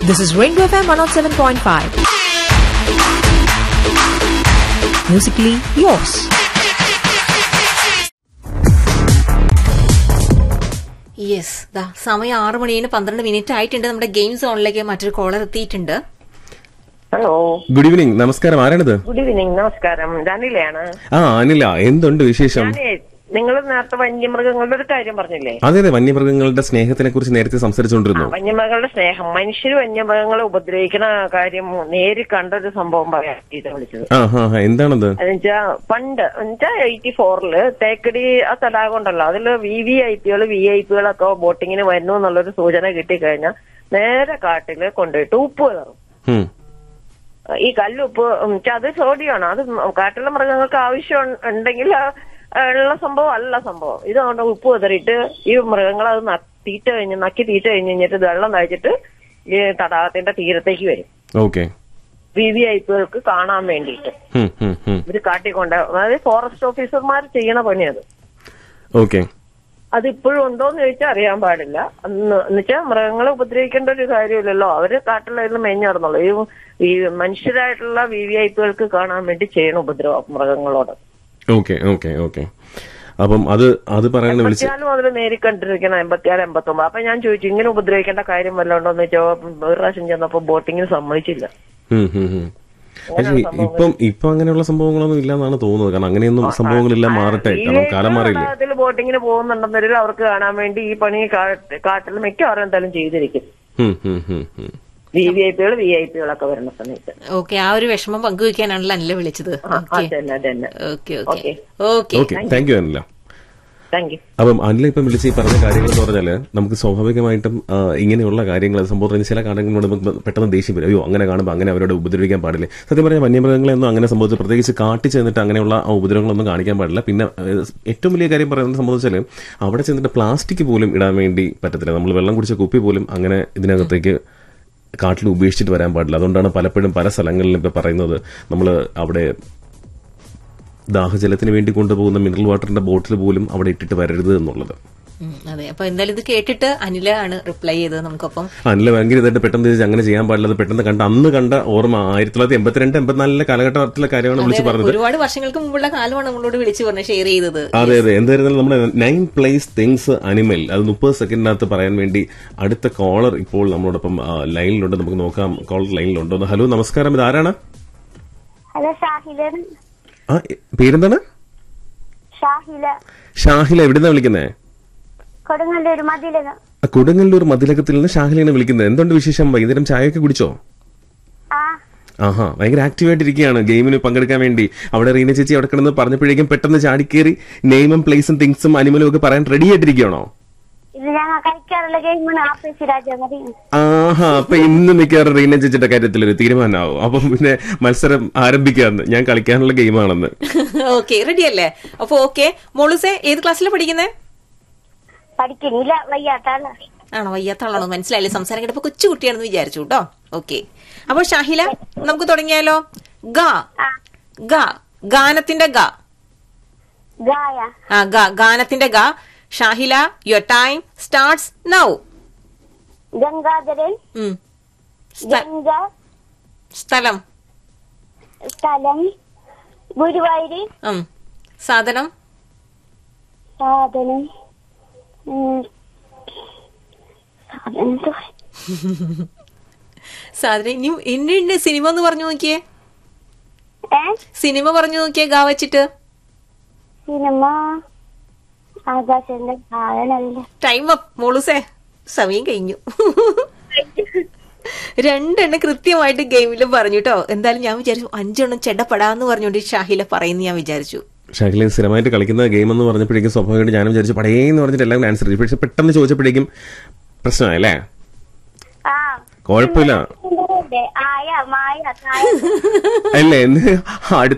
This is Ringo FM 107.5. Musically yours. Yes ദാ സമയം ആറ് മണിന് പന്ത്രണ്ട് മിനിറ്റ് ആയിട്ടുണ്ട് നമ്മുടെ ഗെയിം സോണിലേക്ക് മറ്റൊരു കോളർ എത്തിയിട്ടുണ്ട് ഹലോ ഗുഡ് ഈവനിങ് നമസ്കാരം ആരാണിത് ഗുഡ് ഈവനിങ് നമസ്കാരം ജാനിലയാണ് ആ അനില എന്തുണ്ട് വിശേഷം ഞാനേ നിങ്ങൾ നേരത്തെ വന്യമൃഗങ്ങളുടെ ഒരു കാര്യം പറഞ്ഞില്ലേ അതെ അതെ വന്യമൃഗങ്ങളുടെ സ്നേഹത്തിനെ കുറിച്ച് നേരത്തെ സംസാരിച്ചുകൊണ്ടിരുന്നു വന്യമൃഗങ്ങളുടെ സ്നേഹം മനുഷ്യർ വന്യമൃഗങ്ങളെ ഉപദ്രവിക്കുന്ന കാര്യം നേരി കണ്ടൊരു സംഭവം പറയാൻ ഇത് വിളിച്ചത് ആ ഹാ ഹാ എന്താണത് എന്നുവെച്ചാ പണ്ട് എന്നുവെച്ചാ എയ്റ്റി ഫോറില് തേക്കടി ആ തടാകം ഉണ്ടല്ലോ അതില് വി വി ഐ പികൾ വി ഐ പികളൊക്കെ ബോട്ടിങ്ങിന് വരുന്നു എന്നുള്ളൊരു സൂചന കിട്ടിക്കഴിഞ്ഞാൽ നേരെ കാട്ടില് കൊണ്ടുപോയിട്ട് ഉപ്പ് കയറും ഉം. ഈ കല്ലുപ്പ് ഉം, ച്ച അത് സോഡിയമാണ് അത് കാട്ടിലെ മൃഗങ്ങൾക്ക് ആവശ്യം ഉൺ- ഉണ്ടെങ്കിൽ ആ, ഉള്ള സംഭവം അല്ല സംഭവം ഇത് കൊണ്ട് ഉപ്പ് കുതിറിയിട്ട് ഈ മൃഗങ്ങൾ അത് ന- തീറ്റ കഴിഞ്ഞ് നക്കി തീറ്റ കഴിഞ്ഞ് കഴിഞ്ഞിട്ട് ഇത് വെള്ളം കഴിച്ചിട്ട് ഈ തടാകത്തിന്റെ തീരത്തേക്ക് വരും ഓക്കെ വി വി ഐ പികൾക്ക് കാണാൻ വേണ്ടിയിട്ട് ഉം, ഉം, ഉം. ഇവര് കാട്ടിക്കൊണ്ട് അതായത് ഫോറസ്റ്റ് ഓഫീസർമാർ ചെയ്യണ പണിയത് ഓക്കെ അത് ഇപ്പോഴും ഉണ്ടോന്ന് ചോദിച്ചാൽ അറിയാൻ പാടില്ല എന്ന് എന്നുവെച്ചാൽ മൃഗങ്ങളെ ഉപദ്രവിക്കേണ്ട ഒരു കാര്യമില്ലല്ലോ അവര് കാട്ടിലായിരുന്നു മേഞ്ഞു നടന്നുള്ളൂ ഈ ഈ മനുഷ്യരായിട്ടുള്ള വി വി ഐ പികൾക്ക് കാണാൻ വേണ്ടി ചെയ്യണ ഉപദ്രവം മൃഗങ്ങളോട് ഓക്കെ ഓക്കെ ഓക്കെ അപ്പം അത് അത് പറയാൻ വിളിച്ച് എൺപത്തിനാല് മുതൽ നേരിക്കണ്ടിരിക്കണം എൺപത്തിയാറ് എൺപത്തൊമ്പത് അപ്പൊ ഞാൻ ചോദിച്ചു ഇങ്ങനെ ഉപദ്രവിക്കേണ്ട കാര്യം വല്ലതും ഉണ്ടോന്ന് വെച്ചാൽ ഒരു പ്രാവശ്യം ചെന്നപ്പോ ബോട്ടിങ്ങിന് സമ്മതിച്ചില്ല ഉം, ഉം, ഉം. പക്ഷെ ഇപ്പം ഇപ്പൊ അങ്ങനെയുള്ള സംഭവങ്ങളൊന്നും ഇല്ലെന്നാണ് തോന്നുന്നത് കാരണം അങ്ങനെയൊന്നും സംഭവങ്ങളെല്ലാം മാറട്ടെ കാരണം കാലം മാറിയില്ലേ തടാകത്തിൽ ബോട്ടിങ്ങിന് പോകുന്നുണ്ടെന്നൊരു അവർക്ക് കാണാൻ വേണ്ടി ഈ പണി കാ- കാട്ടിൽ മിക്കവാറും എന്തായാലും ചെയ്തിരിക്കും ഉം, ഉം, ഉം, ഉം. വി വി ഐ പികൾ വി ഐ പികളൊക്കെ വരുന്ന സമയത്ത് ഓക്കെ ആ ഒരു വിഷമം പങ്കുവെക്കാനാണല്ലോ അല്ല വിളിച്ചത് ഓക്കെ അതന്നെ അതന്നെ okay okay Okay. Okay okay thank you Anila thank you അപ്പം അനില ഇപ്പം വിളിച്ച് ഈ പറഞ്ഞ കാര്യങ്ങൾ എന്ന് പറഞ്ഞാല് നമുക്ക് സ്വാഭാവികമായിട്ടും ആ, ഇങ്ങനെയുള്ള കാര്യങ്ങൾ സംഭവത്തിന് ചില കാര്യങ്ങളോട് നമുക്ക് പെട്ടെന്ന് ദേഷ്യം വരും അയ്യോ അങ്ങനെ കാണുമ്പോൾ അങ്ങനെ അവരോട് ഉപദ്രവിക്കാൻ പാടില്ല സത്യം പറഞ്ഞാൽ വന്യമൃഗങ്ങളെയൊന്നും അങ്ങനെ സംഭവിച്ചു പ്രത്യേകിച്ച് കാട്ടിൽ ചെന്നിട്ട് അങ്ങനെയുള്ള ആ ഉപദ്രവങ്ങളൊന്നും കാണിക്കാൻ പാടില്ല പിന്നെ ഏഹ്, ഏറ്റവും വലിയ കാര്യം പറയുന്നത് സംബന്ധിച്ചാൽ അവിടെ ചെന്നിട്ട് പ്ലാസ്റ്റിക് പോലും ഇടാൻ വേണ്ടി പറ്റത്തില്ല നമ്മൾ വെള്ളം കുടിച്ച കുപ്പി പോലും അങ്ങനെ ഇതിനകത്തേക്ക് കാട്ടിൽ ഉപേക്ഷിച്ചിട്ട് വരാൻ പാടില്ല അതുകൊണ്ടാണ് പലപ്പോഴും പല സ്ഥലങ്ങളിലും ഇപ്പൊ പറയുന്നത് നമ്മൾ അവിടെ ദാഹജലത്തിന് വേണ്ടി കൊണ്ടുപോകുന്ന മിനറൽ വാട്ടറിന്റെ ബോട്ടിൽ പോലും അവിടെ ഇട്ടിട്ട് വരരുത് എന്നുള്ളത് ഉം, അതെ അപ്പൊ എന്തായാലും ഇത് കേട്ടിട്ട് അനില ആണ് റിപ്ലൈ ചെയ്തത് നമുക്കൊപ്പം അനില ഭയങ്കര ഇതായിട്ട് പെട്ടെന്ന് ചോദിച്ചു അങ്ങനെ ചെയ്യാൻ പാടില്ല അത് പെട്ടെന്ന് കണ്ട അന്ന് കണ്ട ഓർമ്മ ആയിരത്തി തൊള്ളായിരത്തി എൺപത്തിരണ്ട് എൺപത്തിനാലിലെ കാലഘട്ടത്തിലെ കാര്യമാണ് വിളിച്ച് പറഞ്ഞത് ഒരുപാട് വർഷങ്ങൾക്ക് മുമ്പുള്ള കാലമാണ് നമ്മളോട് വിളിച്ചു പറഞ്ഞ് ഷെയർ ചെയ്തത് അതെ അതെ എന്തായിരുന്നാലും നമ്മുടെ നയൻ പ്ലേസ് തിങ്സ് അനിമൽ അത് മുപ്പത് സെക്കൻഡിനകത്ത് പറയാൻ വേണ്ടി അടുത്ത കോളർ ഇപ്പോൾ നമ്മളോടൊപ്പം ആ, ലൈനിലുണ്ട് നമുക്ക് നോക്കാം കോളർ ലൈനിലുണ്ടോ ഹലോ നമസ്കാരം ഇത് ആരാണ് ഹലോ ഷാഹിലാണ് ആ പേരെന്താണ് ഷാഹില ഷാഹില എവിടുന്നാ വിളിക്കുന്നേ കൊടുങ്ങല്ലൂർ മതിലകം ആ, കൊടുങ്ങല്ലൂർ മതിലകത്തിൽ നിന്ന് ഷാഹിലയാണ് വിളിക്കുന്നത് എന്തുണ്ട് വിശേഷം വൈകുന്നേരം ചായയൊക്കെ കുടിച്ചോ ആ ആഹാ ഭയങ്കര ആക്റ്റീവായിട്ടിരിക്കുകയാണ് ഗെയിമിന് പങ്കെടുക്കാൻ വേണ്ടി അവിടെ റീന ചേച്ചി അവിടെ കിടന്ന് പറഞ്ഞപ്പോഴേക്കും പെട്ടെന്ന് ചാടിക്കേറി നെയിമും പ്ലേസും തിങ്സും അനിമലും ഒക്കെ പറയാൻ റെഡി ആയിട്ടിരിക്കുകയാണോ ഇത് ഞങ്ങൾ കളിക്കാറുള്ള ഗെയിമാണ് ആപ്പേസി രാജാമതി ആഹാ അപ്പൊ ഇന്ന് മിക്കവാറും റീന ചേച്ചിയുടെ കാര്യത്തിൽ ഒരു തീരുമാനമാവും അപ്പം പിന്നെ മത്സരം ആരംഭിക്കാന്ന് ഞാൻ കളിക്കാനുള്ള ഗെയിമാണെന്ന് ഓക്കെ റെഡി അല്ലേ അപ്പൊ ഓക്കെ മോളുസെ ഏത് ക്ലാസ്സിലാണ് പഠിക്കുന്നത് പഠിക്കുന്നില്ല വയ്യാത്തല്ല ആണോ വയ്യാത്ത ആളാണോ മനസ്സിലായില്ലേ സംസാരം കേട്ടപ്പോ കൊച്ചു കുട്ടിയാണെന്ന് വിചാരിച്ചു കേട്ടോ ഓക്കെ അപ്പൊ ഷാഹില നമുക്ക് തുടങ്ങിയാലോ ഗ ആ ഗ ഗാനത്തിന്റെ ഗ ഗായ ആ ഗ ഗാനത്തിന്റെ ഗ Shahila your time starts now Gangadharan Ganga സ്ഥലം സ്ഥലം ഗുരുവായൂര് ഉം. സാധനം സാധനം ഉം, സാധനം എന്തുവാ? സാധനം ഇനി എന്നെ സിനിമ ഒന്ന് പറഞ്ഞു നോക്കിയേ ഏ സിനിമ പറഞ്ഞു നോക്കിയേ ഗാ വെച്ചിട്ട് സിനിമ ആകാശന്റെ കാണണില്ല ടൈം അപ്പ് മോളുസേ സമയം കഴിഞ്ഞു രണ്ടെണ്ണം കൃത്യമായിട്ട് ഗെയിമിൽ പറഞ്ഞു കേട്ടോ എന്തായാലും ഞാൻ വിചാരിച്ചു അഞ്ചെണ്ണം ചെടപ്പെടാന്ന് പറഞ്ഞുകൊണ്ട് ഷാഹില പറയുന്നു ഞാൻ വിചാരിച്ചു ഷാഹില സ്ഥിരമായിട്ട് കളിക്കുന്ന ഗെയിം എന്ന് പറഞ്ഞപ്പോഴേക്കും സ്വാഭാവികമായിട്ട് ഞാനും വിചാരിച്ചു പടേന്ന് പറഞ്ഞിട്ട് എല്ലാം ആൻസർ ചെയ്തു പക്ഷെ പെട്ടെന്ന് ചോദിച്ചപ്പോഴേക്കും പ്രശ്നമായല്ലേ ആ കുഴപ്പമില്ല ആയ മായ തായ അല്ലേ അടുത്ത